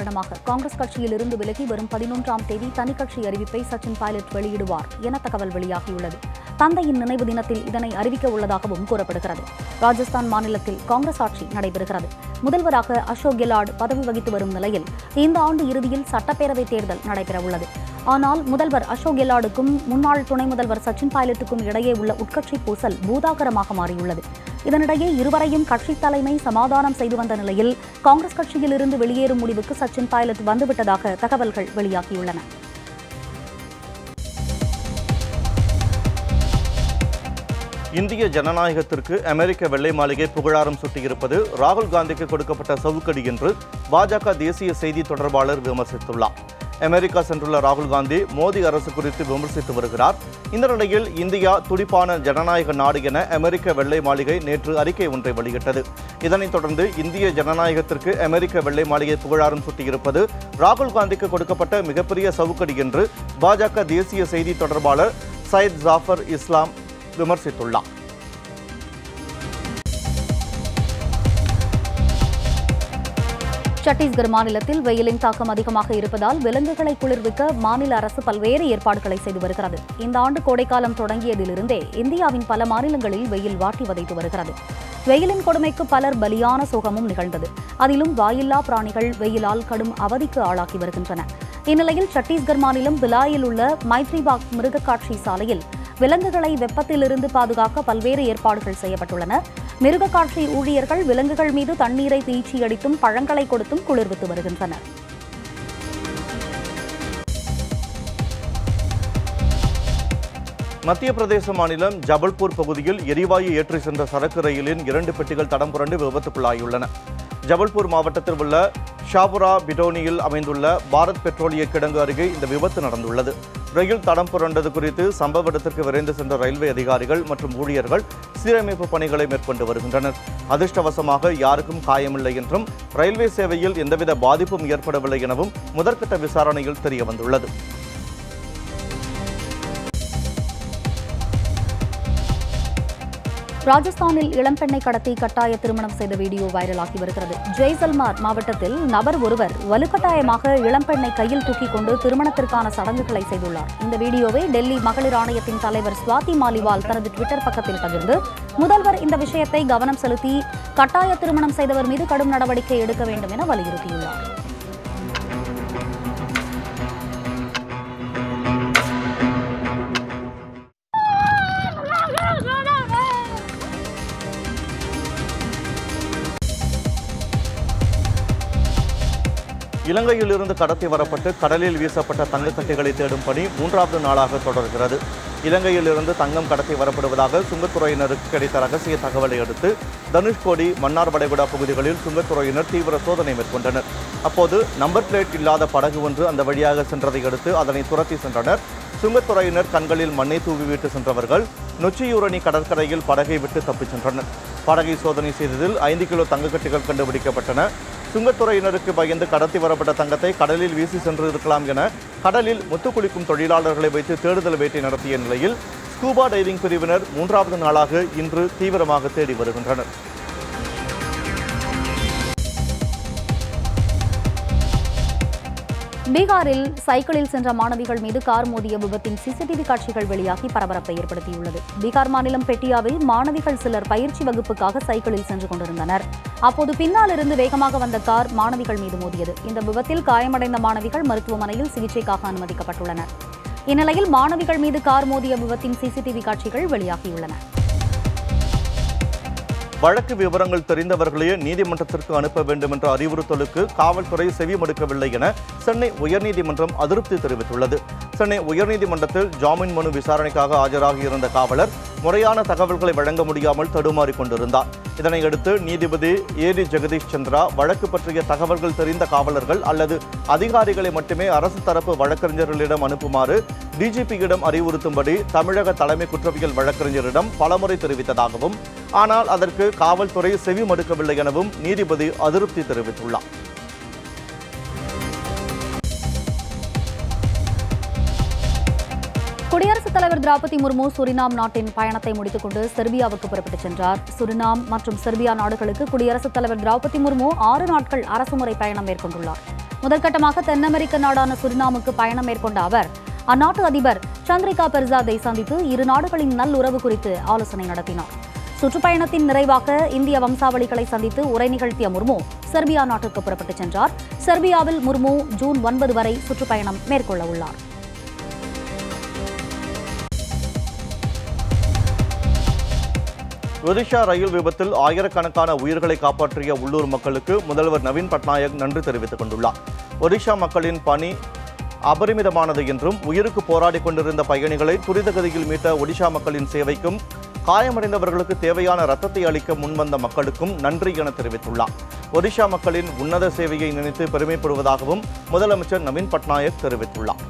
காரணமாக காங்கிரஸ் கட்சியில் இருந்து விலகி வரும் பதினொன்றாம் தேதி தனி கட்சி அறிவிப்பை சச்சின் பைலட் வெளியிடுவார் என தகவல் வெளியாகியுள்ளது தந்தையின் நினைவு தினத்தில் இதனை அறிவிக்க உள்ளதாகவும் கூறப்படுகிறது ராஜஸ்தான் மாநிலத்தில் காங்கிரஸ் ஆட்சி நடைபெறுகிறது முதல்வராக அசோக் கெலாட் பதவி வகித்து வரும் நிலையில் இந்த ஆண்டு இறுதியில் சட்டப்பேரவைத் தேர்தல் நடைபெறவுள்ளது ஆனால் முதல்வர் அசோக் கெலாடுக்கும் முன்னாள் துணை முதல்வர் சச்சின் பைலட்டுக்கும் இடையே உள்ள உட்கட்சி பூசல் பூதாகரமாக மாறியுள்ளது இதனிடையே இருவரையும் கட்சித் தலைமை சமாதானம் செய்து வந்த நிலையில் காங்கிரஸ் கட்சியிலிருந்து வெளியேறும் முடிவுக்கு சச்சின் பைலட் வந்துவிட்டதாக தகவல்கள் வெளியாகியுள்ளன இந்திய ஜனநாயகத்திற்கு அமெரிக்க வெள்ளை மாளிகை புகழாரம் சூட்டியிருப்பது ராகுல் காந்திக்கு கொடுக்கப்பட்ட சவுக்கடி என்று பாஜக தேசிய செய்தி தொடர்பாளர் விமர்சித்துள்ளார் அமெரிக்கா சென்றுள்ள ராகுல் காந்தி மோடி அரசு குறித்து விமர்சித்து வருகிறார் இந்த நிலையில் இந்தியா துடிப்பான ஜனநாயக நாடு என அமெரிக்க வெள்ளை மாளிகை நேற்று அறிக்கை ஒன்றை வெளியிட்டது இதனைத் தொடர்ந்து இந்திய ஜனநாயகத்திற்கு அமெரிக்க வெள்ளை மாளிகை புகழாரம் சூட்டியிருப்பது ராகுல் காந்திக்கு கொடுக்கப்பட்ட மிகப்பெரிய சவுக்கடி என்று பாஜக தேசிய செய்தி தொடர்பாளர் சையத் ஜாஃபர் இஸ்லாம் விமர்சித்துள்ளார் சத்தீஸ்கர் மாநிலத்தில் வெயிலின் தாக்கம் அதிகமாக இருப்பதால் விலங்குகளை குளிர்விக்க மாநில அரசு பல்வேறு ஏற்பாடுகளை செய்து வருகிறது இந்த ஆண்டு கோடைக்காலம் தொடங்கியதிலிருந்தே இந்தியாவின் பல மாநிலங்களில் வெயில் வாட்டி வதைத்து வருகிறது வெயிலின் கொடுமைக்கு பலர் பலியான சோகமும் நிகழ்ந்தது அதிலும் வாயில்லா பிராணிகள் வெயிலால் கடும் அவதிக்கு ஆளாகி வருகின்றன இந்நிலையில் சத்தீஸ்கர் மாநிலம் பிலாயில் உள்ள மைத்ரிபாக் மிருகக்காட்சி சாலையில் விலங்குகளை வெப்பத்திலிருந்து பாதுகாக்க பல்வேறு ஏற்பாடுகள் செய்யப்பட்டுள்ளன மிருகக்காட்சி ஊழியர்கள் விலங்குகள் மீது தண்ணீரை பீச்சி அடித்தும் பழங்களை கொடுத்தும் குளிர்வித்து வருகின்றனர் மத்திய பிரதேச மாநிலம் ஜபல்பூர் பகுதியில் எரிவாயு ஏற்றி சென்ற சரக்கு ரயிலின் இரண்டு பெட்டிகள் தடம் புரண்டு விபத்துக்குள்ளாகியுள்ளன ஜபல்பூர் மாவட்டத்தில் உள்ள ஷாபுரா பிடோனியில் அமைந்துள்ள பாரத் பெட்ரோலிய கிடங்கு அருகே இந்த விபத்து நடந்துள்ளது ரயில் தடம் புரண்டது குறித்து சம்பவ இடத்திற்கு விரைந்து சென்ற ரயில்வே அதிகாரிகள் மற்றும் ஊழியர்கள் சீரமைப்பு பணிகளை மேற்கொண்டு வருகின்றனர் அதிர்ஷ்டவசமாக யாருக்கும் காயமில்லை என்றும் ரயில்வே சேவையில் எந்தவித பாதிப்பும் ஏற்படவில்லை எனவும் முதற்கட்ட விசாரணையில் தெரிய வந்துள்ளது ராஜஸ்தானில் இளம்பெண்ணை கடத்தி கட்டாய திருமணம் செய்த வீடியோ வைரலாகி வருகிறது ஜெய்சல்மார் மாவட்டத்தில் நபர் ஒருவர் வலுக்கட்டாயமாக இளம்பெண்ணை கையில் தூக்கிக் கொண்டு திருமணத்திற்கான சடங்குகளை செய்துள்ளார் இந்த வீடியோவை டெல்லி மகளிர் ஆணையத்தின் தலைவர் ஸ்வாதி மாலிவால் தனது ட்விட்டர் பக்கத்தில் பகிர்ந்து முதல்வர் இந்த விஷயத்தை கவனம் செலுத்தி கட்டாய திருமணம் செய்தவர் மீது கடும் நடவடிக்கை எடுக்க வேண்டும் என வலியுறுத்தியுள்ளார் இலங்கையிலிருந்து கடத்தி வரப்பட்டு கடலில் வீசப்பட்ட தங்கக்கட்டிகளை தேடும் பணி மூன்றாவது நாளாக தொடர்கிறது இலங்கையிலிருந்து தங்கம் கடத்தி வரப்படுவதாக சுங்கத்துறையினருக்கு கிடைத்த ரகசிய தகவலை அடுத்து தனுஷ்கோடி மன்னார் வளைகுடா பகுதிகளில் சுங்கத்துறையினர் தீவிர சோதனை மேற்கொண்டனர் அப்போது நம்பர் பிளேட் இல்லாத படகு ஒன்று அந்த வழியாக சென்றதை அடுத்து அதனை துரத்தி சென்றனர் சுங்கத்துறையினர் கண்களில் மண்ணை தூவிவிட்டு சென்றவர்கள் நொச்சியூரணி கடற்கரையில் படகை விட்டு தப்பிச் சென்றனர் படகை சோதனை செய்ததில் ஐந்து கிலோ தங்கக்கட்டிகள் கண்டுபிடிக்கப்பட்டன சுங்கத்துறையினருக்கு பயந்து கடத்தி வரப்பட்ட தங்கத்தை கடலில் வீசி சென்று இருக்கலாம் என கடலில் முத்துக்குளிக்கும் தொழிலாளர்களை வைத்து தேடுதல் வேட்டை நடத்திய நிலையில் ஸ்கூபா டைவிங் பிரிவினர் மூன்றாவது நாளாக இன்று தீவிரமாக தேடி வருகின்றனர் பீகாரில் சைக்கிளில் சென்ற மாணவிகள் மீது கார் மோதிய விபத்தின் சிசிடிவி காட்சிகள் வெளியாகி பரபரப்பை ஏற்படுத்தியுள்ளது பீகார் மாநிலம் பெட்டியாவில் மாணவிகள் சிலர் பயிற்சி வகுப்புக்காக சைக்கிளில் சென்று கொண்டிருந்தனர் அப்போது பின்னால் இருந்து வேகமாக வந்த கார் மாணவிகள் மீது மோதியது இந்த விபத்தில் காயமடைந்த மாணவிகள் மருத்துவமனையில் சிகிச்சைக்காக அனுமதிக்கப்பட்டுள்ளனர் இந்நிலையில் மாணவிகள் மீது கார் மோதிய விபத்தின் சிசிடிவி காட்சிகள் வெளியாகியுள்ளன வழக்கு விவரங்கள் தெரிந்தவர்களையே நீதிமன்றத்திற்கு அனுப்ப வேண்டும் என்ற அறிவுறுத்தலுக்கு காவல்துறை செவி மடுக்கவில்லை என சென்னை உயர்நீதிமன்றம் அதிருப்தி தெரிவித்துள்ளது சென்னை உயர்நீதிமன்றத்தில் ஜாமீன் மனு விசாரணைக்காக ஆஜராகி இருந்த காவலர் முறையான தகவல்களை வழங்க முடியாமல் தடுமாறிக் கொண்டிருந்தார் இதனையடுத்து நீதிபதி ஏடி ஜெகதீஷ் சந்திரா வழக்கு பற்றிய தகவல்கள் தெரிந்த காவலர்கள் அல்லது அதிகாரிகளை மட்டுமே அரசு தரப்பு வழக்கறிஞர்களிடம் அனுப்புமாறு டிஜிபியிடம் அறிவுறுத்தும்படி தமிழக தலைமை குற்றவியல் வழக்கறிஞரிடம் பலமுறை தெரிவித்ததாகவும் ஆனால் அதற்கு காவல்துறை செவி மடுக்கவில்லை எனவும் நீதிபதி அதிருப்தி தெரிவித்துள்ளார் குடியரசுத் தலைவர் திரௌபதி முர்மு சுரினாம் நாட்டின் பயணத்தை முடித்துக் கொண்டு செர்பியாவுக்கு புறப்பட்டுச் சென்றார் சுரினாம் மற்றும் செர்பியா நாடுகளுக்கு குடியரசுத் தலைவர் திரௌபதி முர்மு ஆறு நாட்கள் அரசுமுறை பயணம் மேற்கொண்டுள்ளார் முதற்கட்டமாக தென் அமெரிக்க நாடான சுரினாமுக்கு பயணம் மேற்கொண்ட அவர் அந்நாட்டு அதிபர் சந்திரிகா பெர்சாதை சந்தித்து இரு நாடுகளின் நல்லுறவு குறித்து ஆலோசனை நடத்தினார் சுற்றுப்பயணத்தின் நிறைவாக இந்திய வம்சாவளிகளை சந்தித்து உரை நிகழ்த்திய முர்மு செர்பியா நாட்டிற்கு புறப்பட்டுச் சென்றார் செர்பியாவில் முர்மு ஜூன் ஒன்பது வரை சுற்றுப்பயணம் மேற்கொள்ள உள்ளார் ஒடிஷா ரயில் விபத்தில் ஆயிரக்கணக்கான உயிர்களை காப்பாற்றிய உள்ளூர் மக்களுக்கு முதல்வர் நவீன் பட்நாயக் நன்றி தெரிவித்துக் கொண்டுள்ளார் ஒடிஷா மக்களின் பணி அபரிமிதமானது என்றும் உயிருக்கு போராடி கொண்டிருந்த பயணிகளை துரித கதியில் மீட்ட ஒடிஷா மக்களின் சேவைக்கும் காயமடைந்தவர்களுக்கு தேவையான ரத்தத்தை அளிக்க முன்வந்த மக்களுக்கும் நன்றி என தெரிவித்துள்ளார் ஒடிஷா மக்களின் உன்னத சேவையை நினைத்து பெருமைப்படுவதாகவும் முதலமைச்சர் நவீன் பட்நாயக் தெரிவித்துள்ளார்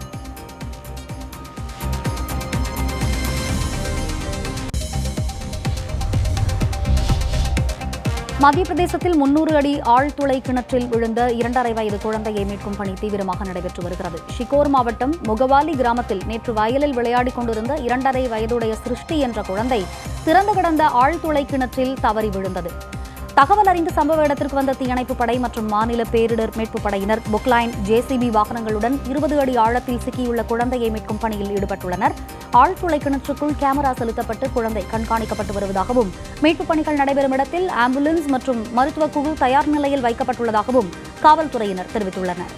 மத்திய பிரதேசத்தில் முன்னூறு அடி ஆழ்துளை கிணற்றில் விழுந்த இரண்டரை வயது குழந்தையை மீட்கும் பணி தீவிரமாக நடைபெற்று வருகிறது ஷிகோர் மாவட்டம் முகவாலி கிராமத்தில் நேற்று வயலில் விளையாடிக் கொண்டிருந்த இரண்டரை வயதுடைய சிருஷ்டி என்ற குழந்தை திறந்து கிடந்த ஆழ்துளை கிணற்றில் தவறி விழுந்தது தகவல் அறிந்து சம்பவ இடத்திற்கு வந்த தீயணைப்பு படை மற்றும் மாநில பேரிடர் மீட்புப் படையினர் புக்லைன் ஜேசிபி வாகனங்களுடன் இருபது அடி ஆழத்தில் சிக்கியுள்ள குழந்தையை மீட்கும் பணியில் ஈடுபட்டுள்ளனர் ஆழ்துளை கிணற்றுக்குள் கேமரா செலுத்தப்பட்டு குழந்தை கண்காணிக்கப்பட்டு வருவதாகவும் மீட்புப் பணிகள் நடைபெறும் இடத்தில் ஆம்புலன்ஸ் மற்றும் மருத்துவ குழு தயார் நிலையில் வைக்கப்பட்டுள்ளதாகவும் காவல்துறையினர் தெரிவித்துள்ளனர்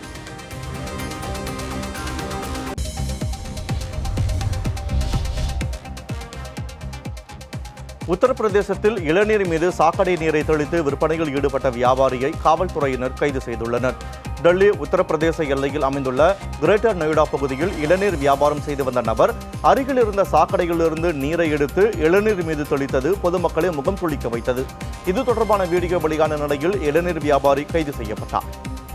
உத்தரப்பிரதேசத்தில் இளநீர் மீது சாக்கடை நீரை தெளித்து விற்பனையில் ஈடுபட்ட வியாபாரியை காவல்துறையினர் கைது செய்துள்ளனர் டெல்லி உத்தரப்பிரதேச எல்லையில் அமைந்துள்ள கிரேட்டர் நொய்டா பகுதியில் இளநீர் வியாபாரம் செய்து வந்த நபர் அருகில் இருந்த சாக்கடையிலிருந்து நீரை எடுத்து இளநீர் மீது தெளித்தது பொதுமக்களை முகம் சுளிக்க வைத்தது இது தொடர்பான வீடியோ வெளியான நிலையில் இளநீர் வியாபாரி கைது செய்யப்பட்டார்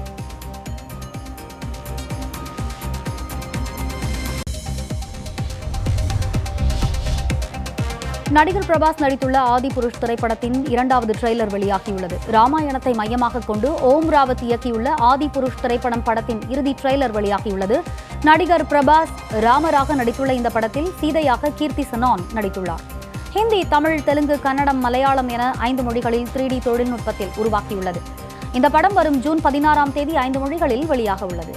நடிகர் பிரபாஸ் நடித்துள்ள ஆதிபுருஷ் திரைப்படத்தின் இரண்டாவது ட்ரெய்லர் வெளியாகியுள்ளது ராமாயணத்தை மையமாக கொண்டு ஓம் ராவத் இயக்கியுள்ள ஆதிபுருஷ் திரைப்படம் படத்தின் இறுதி ட்ரெய்லர் வெளியாகியுள்ளது நடிகர் பிரபாஸ் ராமராக நடித்துள்ள இந்த படத்தில் சீதையாக கீர்த்தி சனான் நடித்துள்ளார் ஹிந்தி தமிழ் தெலுங்கு கன்னடம் மலையாளம் என ஐந்து மொழிகளில் த்ரீ டி தொழில்நுட்பத்தில் உருவாக்கியுள்ளது இந்த படம் வரும் ஜூன் பதினாறாம் தேதி ஐந்து மொழிகளில் வெளியாக உள்ளது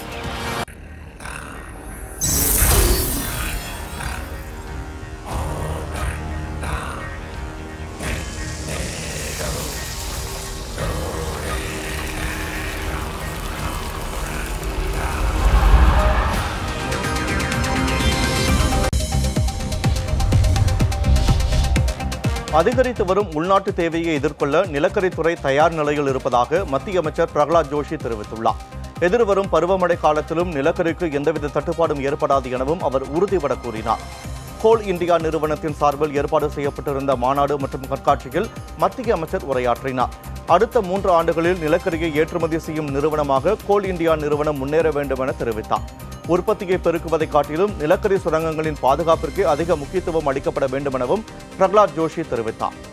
அதிகரித்து வரும் உள்நாட்டு தேவையை எதிர்கொள்ள நிலக்கரித்துறை தயார் நிலையில் இருப்பதாக மத்திய அமைச்சர் பிரகலாத் ஜோஷி தெரிவித்துள்ளார் எதிர்வரும் பருவமழை காலத்திலும் நிலக்கரிக்கு எந்தவித தட்டுப்பாடும் ஏற்படாது எனவும் அவர் உறுதிபட கூறினார் கோல் இந்தியா நிறுவனத்தின் சார்பில் ஏற்பாடு செய்யப்பட்டிருந்த மாநாடு மற்றும் கண்காட்சியில் மத்திய அமைச்சர் உரையாற்றினார் அடுத்த மூன்று ஆண்டுகளில் நிலக்கரியை ஏற்றுமதி செய்யும் நிறுவனமாக கோல் இந்தியா நிறுவனம் முன்னேற வேண்டும் என தெரிவித்தார் உற்பத்தியை பெருக்குவதை காட்டிலும் நிலக்கரி சுரங்கங்களின் பாதுகாப்பிற்கு அதிக முக்கியத்துவம் அளிக்கப்பட வேண்டும் எனவும் பிரகலாத் ஜோஷி தெரிவித்தார்